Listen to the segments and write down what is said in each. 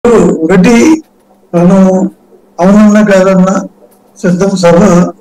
ఒకటి మనం అవునన్నా కాదన్నా సిద్ధం సభ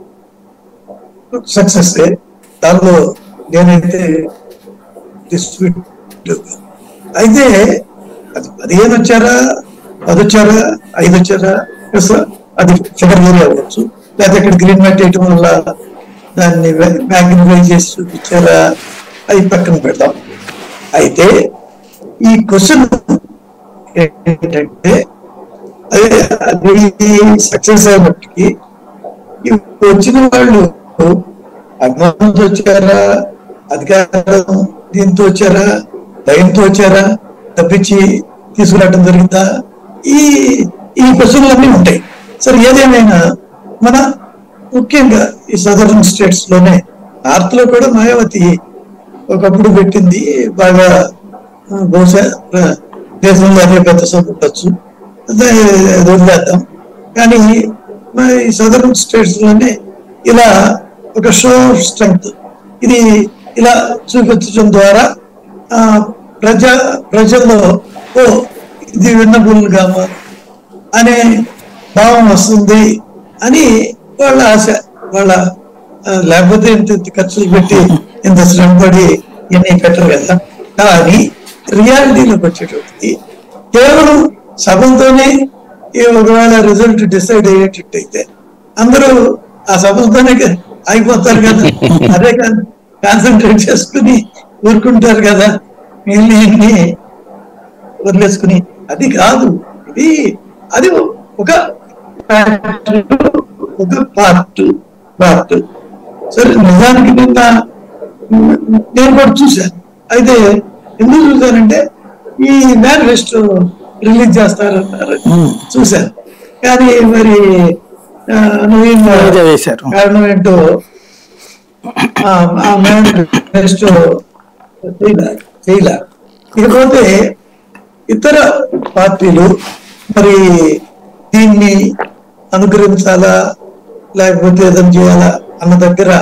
సక్సెస్ దానిలో నేనైతే డిస్ప్యూట్ అయితే అది పదిహేను వచ్చారా పది వచ్చారా ఐదు వచ్చారా ఎస్ అది ఫిగర్ వేరే అవ్వచ్చు లేకపోతే ఇక్కడ గ్రీన్ మ్యాట్ వేయటం వల్ల దాన్ని మ్యాగ్నిఫై చేసి చూపించారా అది పక్కన పెడదాం అయితే ఈ క్వశ్చన్ ఏంటంటే అదే అది సక్సెస్ అయినప్పటికీ ఈ వచ్చిన వాళ్ళు అభిమానంతో వచ్చారా అధికారం దీంతో వచ్చారా భయంతో వచ్చారా తప్పించి తీసుకురావడం జరిగిందా ఈ ఈ క్వశ్చన్లు అన్నీ ఉంటాయి సరే ఏదేమైనా మన ముఖ్యంగా ఈ సదరన్ స్టేట్స్ లోనే నార్త్ లో కూడా మాయావతి ఒకప్పుడు పెట్టింది బాగా ఆ, బహుశా ఆ, దేశంలో అదే పెద్ద సభ ఉండొచ్చు అదే అది వదిలేద్దాం కానీ మరి సదరన్ స్టేట్స్ లోనే ఇలా ఒక షో స్ట్రెంగ్త్ ఇది ఇలా చూపించడం ద్వారా ఆ, ప్రజా ప్రజల్లో ఓ ఇది విన్నబుల్గా అనే భావం వస్తుంది అని వాళ్ళ ఆశ వాళ్ళ ఆ, లేకపోతే ఇంత ఇంత ఖర్చులు పెట్టి ఇంత శ్రమ పడి ఇవన్నీ పెట్టరు కదా కానీ రియాలిటీలోకి వచ్చేటప్పటికి కేవలం సభంతోనే ఈ ఒకవేళ రిజల్ట్ డిసైడ్ అయ్యేటట్టయితే అందరూ ఆ సభలతోనే క- అయిపోతారు కదా అదే కాన్సన్ట్రేట్ చేసుకుని ఊరుకుంటారు కదా మిగిలిన వదిలేసుకుని అది కాదు ఇది అది ఒక ఒక పార్ట్ పార్ట్ సరే నిజానికి నిన్న నేను కూడా చూశాను అయితే ఎందుకు చూశానంటే ఈ మేనిఫెస్టో రిలీజ్ చేస్తారన్నారు చూశాను కానీ మరి ఆ, నవీన్ వాయిదా వేశారు. కారణం ఏంటో ఆ, ఆ మేనిఫెస్టో చేయలే చేయలే ఇకపోతే ఇతర పార్టీలు మరి దీన్ని అనుగ్రహించాలా లేకపోతే ఏదైనా చేయాలా అన్న దగ్గర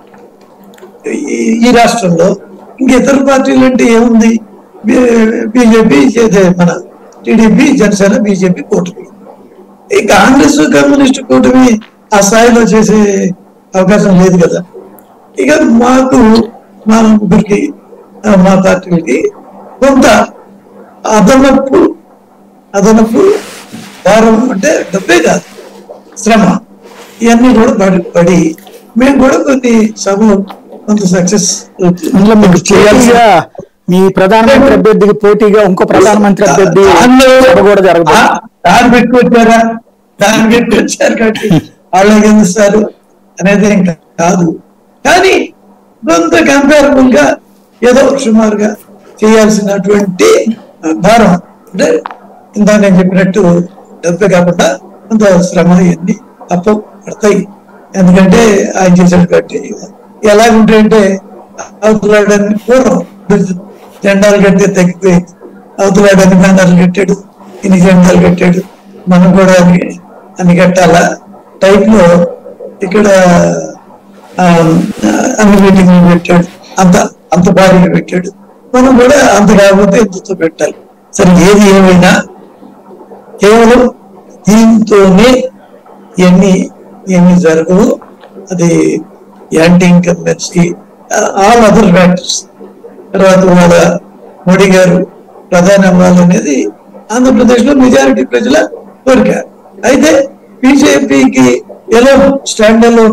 ఈ- ఈ రాష్ట్రంలో ఇంక ఇతర పార్టీలు అంటే ఏముంది బీజేపీ మన టీడీపీ జనసేన బీజేపీ కూటమి ఈ కాంగ్రెస్ కమ్యూనిస్ట్ కూటమి ఆ స్థాయిలో చేసే అవకాశం లేదు కదా ఇక మాకు మా ముగ్గురికి ఆ, మా పార్టీలకి కొంత అదనపు అదనపు భారం అంటే డబ్బే కాదు శ్రమ ఇవన్నీ కూడా పడి పడి మేము కూడా కొన్ని సభలు కొంత సక్సెస్ అందులో మీకు పోటీగా మీ ప్రధానమంత్రి అభ్యర్థికి పోటీగా ఇంకో ప్రధానమంత్రి అభ్యర్థి సభ కూడా జరగబోతుంది దాన్ని పెట్టుకొచ్చారా దాన్ని పెట్టుకొచ్చారు కాబట్టి వాళ్ళకి ఎందుస్తారు అనేది ఏం కాదు కానీ కొంత కంపేరబుల్ గా ఏదో సుమారుగా చేయాల్సినటువంటి భారం అంటే ఇందా నేను చెప్పినట్టు డబ్బే కాకుండా కొంత శ్రమ ఇవన్నీ తప్ప పడతాయి ఎందుకంటే ఆయన చేసాడు కాబట్టి ఎలాగుంటాయంటే అవతలాడని పూర్వం జెండాలు కట్టి తగ్గిపోయింది అవతలాడని బ్యానర్లు కట్టాడు ఇన్ని జెండాలు కట్టాడు మనం కూడా అన్ని అన్ని కట్టాలా టైప్ లో ఇక్కడ ఆ, అన్ని మీటింగ్లు పెట్టాడు అంత అంత భారీగా పెట్టాడు మనం కూడా అంత కాకపోతే ఇంతతో పెట్టాలి సరే ఏది ఏమైనా కేవలం దీంతోనే ఇవన్నీ ఇవన్నీ జరగవు అది anti incumbency all other factors తర్వాత వాళ్ళ మోడీ గారు ప్రధాని అవ్వాలనేది ఆంధ్రప్రదేశ్ లో మెజారిటీ ప్రజల కోరిక అయితే బీజేపీకి ఎలా స్టాండ్ లో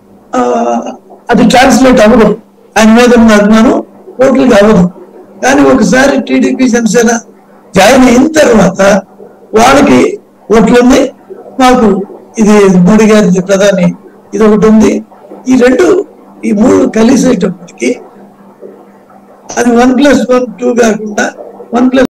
అది ట్రాన్స్లేట్ అవ్వదు ఆయన మీద ఉన్న అభిమానం ఓట్లకి అవ్వదు కానీ ఒకసారి టీడీపీ జనసేన జాయిన్ అయిన తర్వాత వాళ్ళకి ఓట్లు ఉన్నాయి మాకు ఇది మోడీ గారి ప్రధాని ఇది ఒకటి ఉంది ఈ రెండు ఈ మూడు కలిసేటప్పటికి అది వన్ ప్లస్ వన్ టూ కాకుండా వన్ ప్లస్